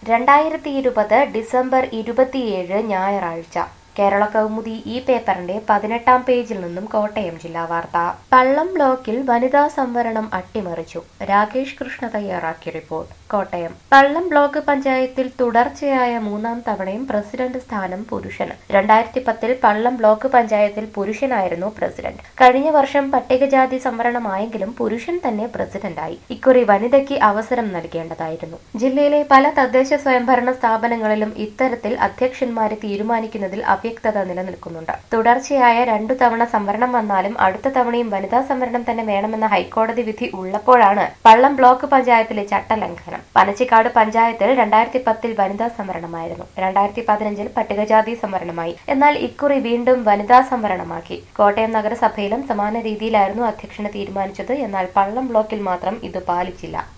രണ്ടായിരത്തി ഇരുപത് ഡിസംബർ ഇരുപത്തിയേഴ് ഞായറാഴ്ച കേരള കൗമുദി ഈ പേപ്പറിന്റെ പതിനെട്ടാം പേജിൽ നിന്നും കോട്ടയം ജില്ലാ വാർത്ത പള്ളം ബ്ലോക്കിൽ വനിതാ സംവരണം അട്ടിമറിച്ചു രാകേഷ് കൃഷ്ണ തയ്യാറാക്കിയ റിപ്പോർട്ട് കോട്ടയം പള്ളം ബ്ലോക്ക് പഞ്ചായത്തിൽ തുടർച്ചയായ മൂന്നാം തവണയും പ്രസിഡന്റ് സ്ഥാനം പുരുഷന് രണ്ടായിരത്തി പത്തിൽ പള്ളം ബ്ലോക്ക് പഞ്ചായത്തിൽ പുരുഷനായിരുന്നു പ്രസിഡന്റ് കഴിഞ്ഞ വർഷം പട്ടികജാതി സംവരണമായെങ്കിലും പുരുഷൻ തന്നെ പ്രസിഡന്റായി ഇക്കുറി വനിതയ്ക്ക് അവസരം നൽകേണ്ടതായിരുന്നു ജില്ലയിലെ പല തദ്ദേശ സ്വയംഭരണ സ്ഥാപനങ്ങളിലും ഇത്തരത്തിൽ അധ്യക്ഷന്മാരെ തീരുമാനിക്കുന്നതിൽ അവ്യക്തത നിലനിൽക്കുന്നുണ്ട് തുടർച്ചയായ രണ്ടു തവണ സംവരണം വന്നാലും അടുത്ത തവണയും വനിതാ സംവരണം തന്നെ വേണമെന്ന ഹൈക്കോടതി വിധി ഉള്ളപ്പോഴാണ് പള്ളം ബ്ലോക്ക് പഞ്ചായത്തിലെ ചട്ടലംഘനം പനച്ചിക്കാട് പഞ്ചായത്തിൽ രണ്ടായിരത്തി പത്തിൽ വനിതാ സംവരണമായിരുന്നു രണ്ടായിരത്തി പതിനഞ്ചിൽ പട്ടികജാതി സംവരണമായി എന്നാൽ ഇക്കുറി വീണ്ടും വനിതാ സംവരണമാക്കി കോട്ടയം നഗരസഭയിലും സമാന രീതിയിലായിരുന്നു അധ്യക്ഷനെ തീരുമാനിച്ചത് എന്നാൽ പള്ളം ബ്ലോക്കിൽ മാത്രം ഇത് പാലിച്ചില്ല